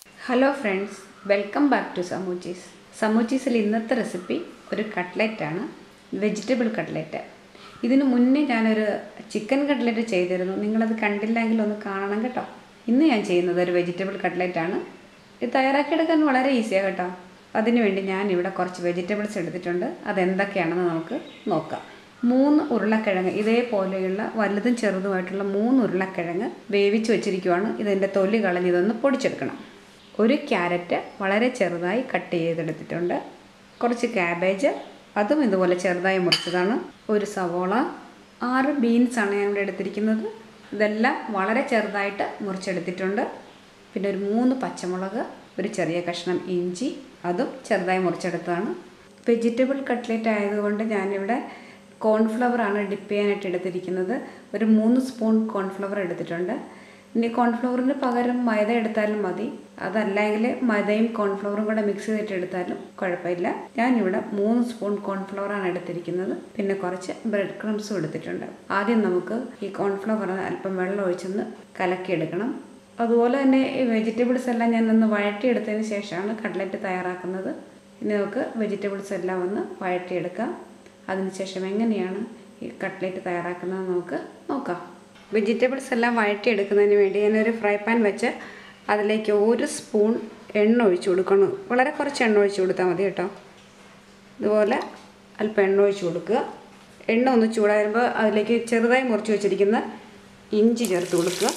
hello friends welcome back to Samoochees സമൂച്ചീസിൽ ഇന്നത്തെ recipe ഒരു കട്ട്ലറ്റാണ് വെജിറ്റബിൾ കട്ട്ലറ്റ് ഇതിനു മുന്നേ ഞാനൊരു ചിക്കൻ കട്ട്ലറ്റ് ചെയ്തിരുന്നു നിങ്ങളത് കണ്ടില്ലെങ്കിൽ ഒന്ന് കാണണം കേട്ടോ ഇന്ന് ഞാൻ ചെയ്യുന്നത് ഒരു വെജിറ്റബിൾ കട്ട്ലറ്റാണ് ഇത് തയ്യാറാക്കിയെടുക്കാൻ വളരെ ഈസിയാണ് കേട്ടോ അതിനുവേണ്ടി ഞാനിവിടെ കുറച്ച് വെജിറ്റബിൾസ് എടുത്തിട്ടുണ്ട് അതെന്തൊക്കെയാണെന്ന് നമുക്ക് നോക്കാം മൂന്ന് ഉരുളക്കിഴങ്ങ് ഇതേപോലെയുള്ള വലുതും ചെറുതുമായിട്ടുള്ള മൂന്ന് ഉരുളക്കിഴങ്ങ് വേവിച്ച് വെച്ചിരിക്കുവാണ് ഇതിൻ്റെ തൊലി കളഞ്ഞ് ഇതൊന്ന് പൊടിച്ചെടുക്കണം ഒരു ക്യാരറ്റ് വളരെ ചെറുതായി കട്ട് ചെയ്തെടുത്തിട്ടുണ്ട് കുറച്ച് ക്യാബേജ് അതും ഇതുപോലെ ചെറുതായി മുറിച്ചതാണ് ഒരു സവോള ആറ് ബീൻസാണ് ഞാൻ ഇവിടെ എടുത്തിരിക്കുന്നത് ഇതെല്ലാം വളരെ ചെറുതായിട്ട് മുറിച്ചെടുത്തിട്ടുണ്ട് പിന്നെ ഒരു മൂന്ന് പച്ചമുളക് ഒരു ചെറിയ കഷ്ണം ഇഞ്ചി അതും ചെറുതായി മുറിച്ചെടുത്തതാണ് വെജിറ്റബിൾ കട്ട്ലറ്റ് ആയതുകൊണ്ട് ഞാനിവിടെ കോൺഫ്ലവർ ആണ് ഡിപ്പ് ചെയ്യാനായിട്ട് എടുത്തിരിക്കുന്നത് ഒരു മൂന്ന് സ്പൂൺ കോൺഫ്ലവർ എടുത്തിട്ടുണ്ട് ഇനി കോൺഫ്ലവറിന് പകരം മൈദ എടുത്താലും മതി അതല്ലെങ്കിൽ മൈദയും കോൺഫ്ലവറും കൂടെ മിക്സ് ചെയ്തിട്ട് എടുത്താലും കുഴപ്പമില്ല ഞാനിവിടെ മൂന്ന് സ്പൂൺ കോൺഫ്ലവറാണ് എടുത്തിരിക്കുന്നത് പിന്നെ കുറച്ച് ബ്രെഡ് ക്രംസും എടുത്തിട്ടുണ്ട് ആദ്യം നമുക്ക് ഈ കോൺഫ്ലവർ അല്പം വെള്ളം ഒഴിച്ചൊന്ന് കലക്കിയെടുക്കണം അതുപോലെ തന്നെ ഈ വെജിറ്റബിൾസ് എല്ലാം ഞാൻ ഒന്ന് വഴറ്റിയെടുത്തതിന് ശേഷമാണ് കട്ട്ലറ്റ് തയ്യാറാക്കുന്നത് ഇനി നമുക്ക് വെജിറ്റബിൾസ് എല്ലാം ഒന്ന് വഴറ്റിയെടുക്കാം അതിനുശേഷം എങ്ങനെയാണ് ഈ കട്ട്ലറ്റ് തയ്യാറാക്കുന്നത് നമുക്ക് നോക്കാം വെജിറ്റബിൾസ് എല്ലാം വഴറ്റിയെടുക്കുന്നതിന് വേണ്ടി ഞാനൊരു ഫ്രൈ പാൻ വെച്ച് അതിലേക്ക് ഒരു സ്പൂൺ എണ്ണ ഒഴിച്ച് കൊടുക്കണം വളരെ കുറച്ച് എണ്ണ ഒഴിച്ച് കൊടുത്താൽ മതി കേട്ടോ ഇതുപോലെ അല്പം എണ്ണ ഒഴിച്ച് കൊടുക്കുക എണ്ണ ഒന്ന് ചൂടാകുമ്പോൾ അതിലേക്ക് ചെറുതായി മുറിച്ച് വെച്ചിരിക്കുന്ന ഇഞ്ചി ചേർത്ത് കൊടുക്കുക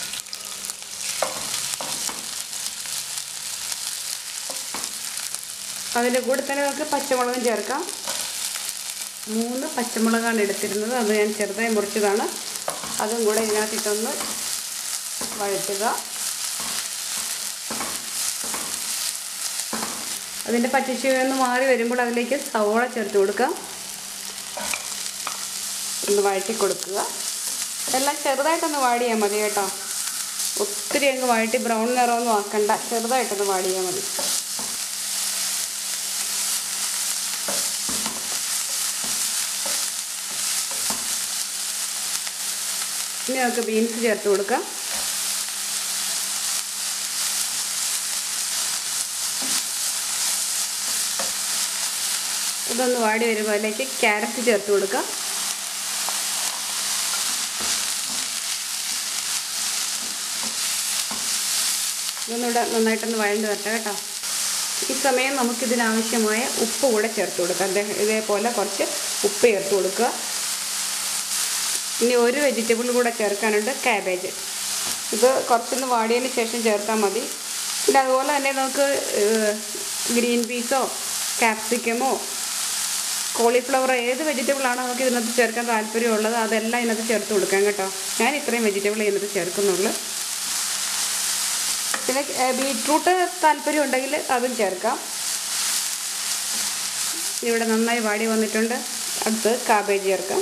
അതിൻ്റെ കൂടെ തന്നെ നമുക്ക് പച്ചമുളകും ചേർക്കാം മൂന്ന് പച്ചമുളകാണ് എടുത്തിരുന്നത് അത് ഞാൻ ചെറുതായി മുറിച്ചതാണ് അതും കൂടെ ഇതിനകത്തിട്ടൊന്ന് വഴറ്റുക അതിൻ്റെ പച്ചച്ചുവന്ന് മാറി വരുമ്പോൾ അതിലേക്ക് സവോള ചേർത്ത് കൊടുക്കാം ഒന്ന് വഴറ്റി കൊടുക്കുക എല്ലാം ചെറുതായിട്ടൊന്ന് വാടിയാൽ മതി കേട്ടോ ഒത്തിരി അങ്ങ് വഴറ്റി ബ്രൗൺ നിറമൊന്നും ആക്കണ്ട ചെറുതായിട്ടൊന്ന് വാടിയാൽ മതി ഇനി നമുക്ക് ബീൻസ് ചേർത്ത് കൊടുക്കാം ഇതൊന്ന് വാടി വരുമ്പോൾ അതിലേക്ക് ക്യാരറ്റ് ചേർത്ത് കൊടുക്കാം ഇതൊന്നിവിടെ നന്നായിട്ടൊന്ന് വഴണ്ട് വരട്ടെ കേട്ടോ ഈ സമയം നമുക്കിതിനാവശ്യമായ ഉപ്പ് കൂടെ ചേർത്ത് കൊടുക്കാം അദ്ദേഹം ഇതേപോലെ കുറച്ച് ഉപ്പ് ചേർത്ത് കൊടുക്കുക ഇനി ഒരു വെജിറ്റബിൾ കൂടെ ചേർക്കാനുണ്ട് ക്യാബേജ് ഇത് കുറച്ചൊന്ന് വാടിയതിന് ശേഷം ചേർത്താൽ മതി പിന്നെ അതുപോലെ തന്നെ നമുക്ക് ഗ്രീൻ പീസോ ക്യാപ്സിക്കമോ കോളിഫ്ലവർ ഏത് വെജിറ്റബിൾ ആണോ നമുക്ക് ഇതിനകത്ത് ചേർക്കാൻ താല്പര്യമുള്ളത് അതെല്ലാം ഇതിനകത്ത് ചേർത്ത് കൊടുക്കാം കേട്ടോ ഞാൻ ഇത്രയും വെജിറ്റബിൾ ഇതിനകത്ത് ചേർക്കുന്നുള്ളൂ പിന്നെ ബീട്രൂട്ട് താല്പര്യം ഉണ്ടെങ്കിൽ അതും ചേർക്കാം ഇവിടെ നന്നായി വാടി വന്നിട്ടുണ്ട് അടുത്ത് കാബേജ് ചേർക്കാം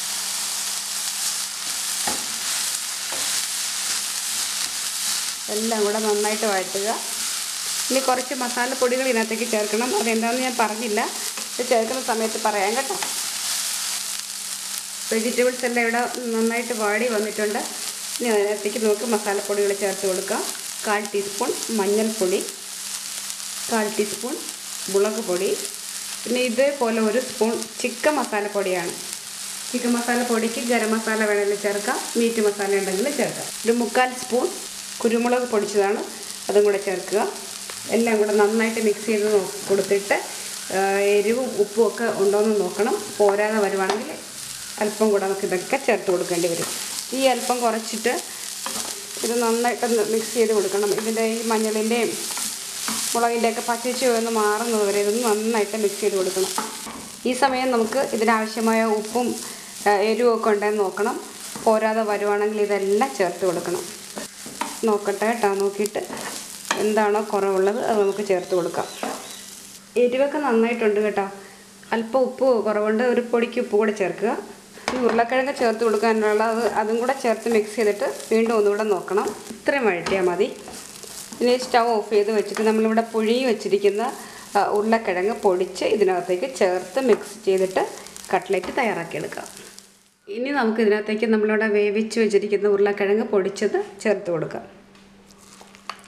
എല്ലാം കൂടെ നന്നായിട്ട് വഴറ്റുക ഇനി കുറച്ച് മസാലപ്പൊടികൾ ഇതിനകത്തേക്ക് ചേർക്കണം അതെന്താണെന്ന് ഞാൻ പറഞ്ഞില്ല ഇത് ചേർക്കുന്ന സമയത്ത് പറയാം കേട്ടോ വെജിറ്റബിൾസ് എല്ലാം ഇവിടെ നന്നായിട്ട് വാടി വന്നിട്ടുണ്ട് ഇനി അതിനകത്തേക്ക് നമുക്ക് മസാലപ്പൊടികൾ ചേർത്ത് കൊടുക്കാം കാൽ ടീസ്പൂൺ മഞ്ഞൾപ്പൊടി കാൽ ടീസ്പൂൺ മുളക് പൊടി പിന്നെ ഇതേപോലെ ഒരു സ്പൂൺ ചിക്കൻ മസാലപ്പൊടിയാണ് ചിക്കൻ മസാലപ്പൊടിക്ക് ഗരം മസാല വേണമെങ്കിൽ ചേർക്കാം മീറ്റ് മസാല ഉണ്ടെങ്കിൽ ചേർക്കാം ഒരു മുക്കാൽ സ്പൂൺ കുരുമുളക് പൊടിച്ചതാണ് അതും കൂടെ ചേർക്കുക എല്ലാം കൂടെ നന്നായിട്ട് മിക്സ് ചെയ്ത് കൊടുത്തിട്ട് എരിവും ഉപ്പും ഒക്കെ ഉണ്ടോയെന്ന് നോക്കണം പോരാതെ വരുവാണെങ്കിൽ അല്പം കൂടെ നമുക്ക് ഇതൊക്കെ ചേർത്ത് കൊടുക്കേണ്ടി വരും ഈ അല്പം കുറച്ചിട്ട് ഇത് നന്നായിട്ടൊന്ന് മിക്സ് ചെയ്ത് കൊടുക്കണം ഇതിൻ്റെ ഈ മഞ്ഞളിൻ്റെയും മുളകിൻ്റെയൊക്കെ പച്ചച്ച് ഒന്ന് മാറുന്നത് വരെ ഇതൊന്ന് നന്നായിട്ട് മിക്സ് ചെയ്ത് കൊടുക്കണം ഈ സമയം നമുക്ക് ഇതിനാവശ്യമായ ഉപ്പും എരിവും ഒക്കെ ഉണ്ടെന്ന് നോക്കണം പോരാതെ വരുവാണെങ്കിൽ ഇതെല്ലാം ചേർത്ത് കൊടുക്കണം നോക്കട്ടെ കേട്ടോ നോക്കിയിട്ട് എന്താണോ കുറവുള്ളത് അത് നമുക്ക് ചേർത്ത് കൊടുക്കാം എരിവൊക്കെ നന്നായിട്ടുണ്ട് കേട്ടോ അല്പം ഉപ്പ് കുറവുണ്ട് ഒരു പൊടിക്ക് ഉപ്പ് കൂടെ ചേർക്കുക ഈ ഉരുളക്കിഴങ്ങ് ചേർത്ത് കൊടുക്കാനുള്ള അത് അതും കൂടെ ചേർത്ത് മിക്സ് ചെയ്തിട്ട് വീണ്ടും ഒന്നുകൂടെ നോക്കണം ഇത്രയും വഴറ്റിയാൽ മതി ഇനി സ്റ്റവ് ഓഫ് ചെയ്ത് വെച്ചിട്ട് നമ്മളിവിടെ പുഴുങ്ങി വെച്ചിരിക്കുന്ന ഉരുളക്കിഴങ്ങ് പൊടിച്ച് ഇതിനകത്തേക്ക് ചേർത്ത് മിക്സ് ചെയ്തിട്ട് കട്ട്ലറ്റ് തയ്യാറാക്കിയെടുക്കാം ഇനി നമുക്ക് ഇതിനകത്തേക്ക് നമ്മളിവിടെ വേവിച്ച് വെച്ചിരിക്കുന്ന ഉരുളക്കിഴങ്ങ് പൊടിച്ചത് ചേർത്ത് കൊടുക്കാം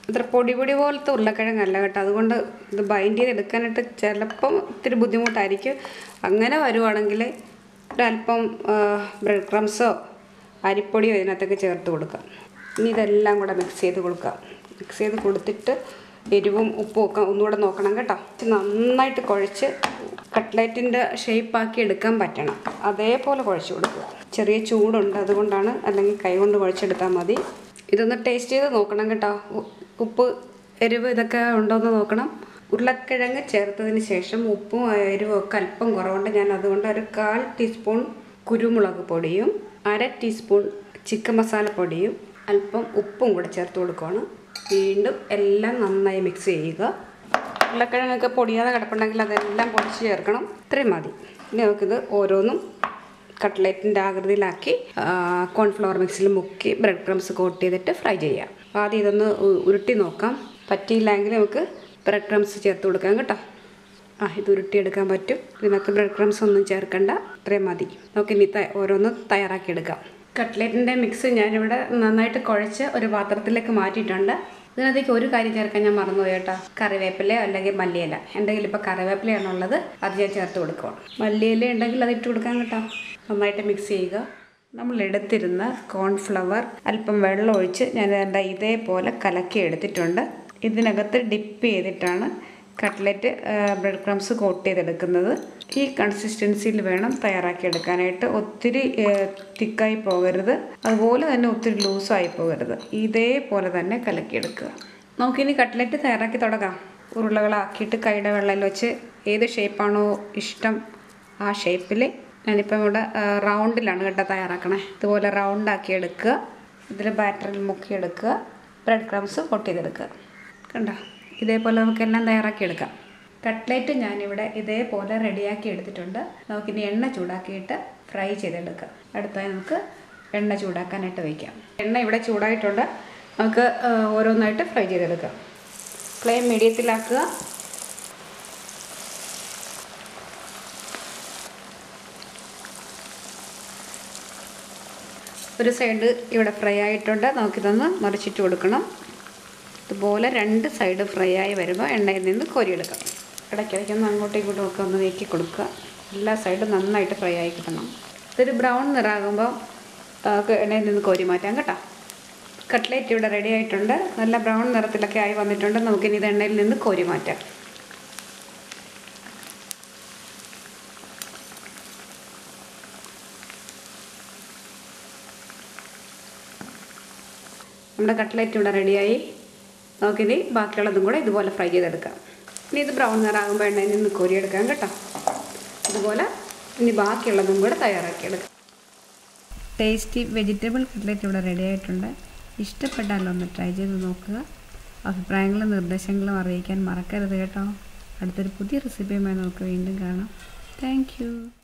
അത്ര പൊടി പൊടി പോലത്തെ ഉരുളക്കിഴങ്ങല്ല കേട്ടോ അതുകൊണ്ട് ഇത് ബൈൻഡ് ചെയ്തെടുക്കാനായിട്ട് ചിലപ്പം ഇത്തിരി ബുദ്ധിമുട്ടായിരിക്കും അങ്ങനെ വരുവാണെങ്കിൽ ഒരല്പം ബ്രെഡ് ക്രംസോ അരിപ്പൊടിയോ ഇതിനകത്തൊക്കെ ചേർത്ത് കൊടുക്കാം ഇനി ഇതെല്ലാം കൂടെ മിക്സ് ചെയ്ത് കൊടുക്കാം മിക്സ് ചെയ്ത് കൊടുത്തിട്ട് എരിവും ഉപ്പും ഒക്കെ ഒന്നുകൂടെ നോക്കണം കേട്ടോ നന്നായിട്ട് കുഴച്ച് കട്ട്ലറ്റിൻ്റെ ഷേപ്പാക്കി എടുക്കാൻ പറ്റണം അതേപോലെ കുഴച്ച് കൊടുക്കുക ചെറിയ ചൂടുണ്ട് അതുകൊണ്ടാണ് അല്ലെങ്കിൽ കൈ കൊണ്ട് കുഴച്ചെടുത്താൽ മതി ഇതൊന്ന് ടേസ്റ്റ് ചെയ്ത് നോക്കണം കേട്ടോ ഉ- ഉപ്പ് എരിവ് ഇതൊക്കെ ഉണ്ടോയെന്ന് നോക്കണം ഉരുളക്കിഴങ്ങ് ചേർത്തതിന് ശേഷം ഉപ്പും എരിവും ഒക്കെ അല്പം കുറവുണ്ട് ഞാൻ അതുകൊണ്ട് ഒരു കാൽ ടീസ്പൂൺ കുരുമുളക് പൊടിയും അര ടീസ്പൂൺ ചിക്കൻ മസാല പൊടിയും അല്പം ഉപ്പും കൂടെ ചേർത്ത് കൊടുക്കുകയാണ് വീണ്ടും എല്ലാം നന്നായി മിക്സ് ചെയ്യുക ഉരുളക്കിഴങ്ങൊക്കെ പൊടിയാതെ കിടപ്പുണ്ടെങ്കിൽ അതെല്ലാം പൊടിച്ച് ചേർക്കണം ഇത്രയും മതി ഇനി നമുക്കിത് ഓരോന്നും കട്ട്ലറ്റിൻ്റെ ആകൃതിയിലാക്കി കോൺഫ്ലവർ മിക്സിൽ മുക്കി ബ്രെഡ് ക്രംസ് കോട്ട് ചെയ്തിട്ട് ഫ്രൈ ചെയ്യാം ആദ്യം ഇതൊന്ന് ഉ- ഉരുട്ടി നോക്കാം പറ്റിയില്ലെങ്കിൽ നമുക്ക് ബ്രെഡ് ക്രംസ് ചേർത്ത് കൊടുക്കാം കേട്ടോ ആ ഇത് ഉരുട്ടിയെടുക്കാൻ പറ്റും ഇതിനകത്ത് ബ്രെഡ് ക്രംസ് ഒന്നും ചേർക്കണ്ട ഇത്രയും മതി നമുക്ക് ഇനി ത- ഓരോന്ന് തയ്യാറാക്കിയെടുക്കാം കട്ട്ലറ്റിൻ്റെ മിക്സ് ഞാനിവിടെ നന്നായിട്ട് കുഴച്ച് ഒരു പാത്രത്തിലേക്ക് മാറ്റിയിട്ടുണ്ട് ഇതിനകത്തേക്ക് ഒരു കാര്യം ചേർക്കാൻ ഞാൻ മറന്നുപോയി കേട്ടോ കറിവേപ്പിലയോ അല്ലെങ്കിൽ മല്ലിയില എൻ്റെ കയ്യിൽ ഇപ്പോൾ കറിവേപ്പിലയാണുള്ളത് അത് ഞാൻ ചേർത്ത് കൊടുക്കണം മല്ലിയില ഉണ്ടെങ്കിൽ അത് ഇട്ട് കൊടുക്കാൻ കേട്ടോ നന്നായിട്ട് മിക്സ് ചെയ്യുക നമ്മൾ എടുത്തിരുന്ന കോൺഫ്ലവർ അല്പം വെള്ളം ഒഴിച്ച് ഞാൻ എന്താ ഇതേപോലെ കലക്കി എടുത്തിട്ടുണ്ട് ഇതിനകത്ത് ഡിപ്പ് ചെയ്തിട്ടാണ് കട്ട്ലറ്റ് ബ്രെഡ് ക്രംസ് കോട്ട് ചെയ്തെടുക്കുന്നത് ഈ കൺസിസ്റ്റൻസിയിൽ വേണം തയ്യാറാക്കി എടുക്കാനായിട്ട് ഒത്തിരി തിക്കായി പോകരുത് അതുപോലെ തന്നെ ഒത്തിരി ലൂസായി പോകരുത് ഇതേപോലെ തന്നെ കലക്കിയെടുക്കുക നമുക്കിനി കട്ട്ലറ്റ് തയ്യാറാക്കി തുടങ്ങാം ഉരുളകളാക്കിയിട്ട് കൈയുടെ വെള്ളയിൽ വെച്ച് ഏത് ഷേപ്പാണോ ഇഷ്ടം ആ ഷേപ്പിൽ ഞാനിപ്പോൾ ഇവിടെ ആ, റൗണ്ടിലാണ് കേട്ടോ തയ്യാറാക്കണേ ഇതുപോലെ റൗണ്ടാക്കി എടുക്കുക ഇതിൽ ബാറ്ററിൽ മുക്കിയെടുക്കുക ബ്രെഡ് ക്രംസ് പൊട്ട് ചെയ്തെടുക്കുക കണ്ടോ ഇതേപോലെ നമുക്ക് എല്ലാം തയ്യാറാക്കി എടുക്കാം കട്ട്ലേറ്റ് ഞാനിവിടെ ഇതേപോലെ റെഡിയാക്കി എടുത്തിട്ടുണ്ട് നമുക്കിനി എണ്ണ ചൂടാക്കിയിട്ട് ഫ്രൈ ചെയ്തെടുക്കാം അടുത്തായി നമുക്ക് എണ്ണ ചൂടാക്കാനായിട്ട് വയ്ക്കാം എണ്ണ ഇവിടെ ചൂടായിട്ടുണ്ട് നമുക്ക് ആ, ഓരോന്നായിട്ട് ഫ്രൈ ചെയ്തെടുക്കാം ഫ്ലെയിം മീഡിയത്തിലാക്കുക ഒരു സൈഡ് ഇവിടെ ഫ്രൈ ആയിട്ടുണ്ട് നമുക്കിതൊന്ന് മറിച്ചിട്ട് കൊടുക്കണം ഇതുപോലെ രണ്ട് സൈഡ് ഫ്രൈ ആയി വരുമ്പോൾ എണ്ണയിൽ നിന്ന് കോരിയെടുക്കാം ഇടയ്ക്കിടയ്ക്ക് ഒന്ന് അങ്ങോട്ടും ഇങ്ങോട്ടും ഒക്കെ ഒന്ന് നീക്കി കൊടുക്കുക എല്ലാ സൈഡും നന്നായിട്ട് ഫ്രൈ ആയി കിട്ടണം ഇതൊരു ബ്രൗൺ നിറാകുമ്പോൾ നമുക്ക് എണ്ണയിൽ നിന്ന് കോരി മാറ്റാം കേട്ടോ കട്ട്ലേറ്റ് ഇവിടെ റെഡി ആയിട്ടുണ്ട് നല്ല ബ്രൗൺ നിറത്തിലൊക്കെ ആയി വന്നിട്ടുണ്ട് നമുക്കിനി ഇത് എണ്ണയിൽ നിന്ന് കോരി മാറ്റാം നമ്മുടെ കട്ട്ലറ്റ് ഇവിടെ റെഡിയായി നമുക്കിനി ബാക്കിയുള്ളതും കൂടെ ഇതുപോലെ ഫ്രൈ ചെയ്തെടുക്കാം ഇനി ഇത് ബ്രൗൺ നിറാകുമ്പോൾ എണ്ണയിൽ നിന്ന് കോരിയെടുക്കാം കേട്ടോ അതുപോലെ ഇനി ബാക്കിയുള്ളതും കൂടെ തയ്യാറാക്കിയെടുക്കാം ടേസ്റ്റി വെജിറ്റബിൾ കട്ട്ലറ്റ് ഇവിടെ റെഡി ആയിട്ടുണ്ട് ഇഷ്ടപ്പെട്ടാൽ ഒന്ന് ട്രൈ ചെയ്ത് നോക്കുക അഭിപ്രായങ്ങളും നിർദ്ദേശങ്ങളും അറിയിക്കാൻ മറക്കരുത് കേട്ടോ അടുത്തൊരു പുതിയ റെസിപ്പിയുമായി നമുക്ക് വീണ്ടും കാണാം താങ്ക്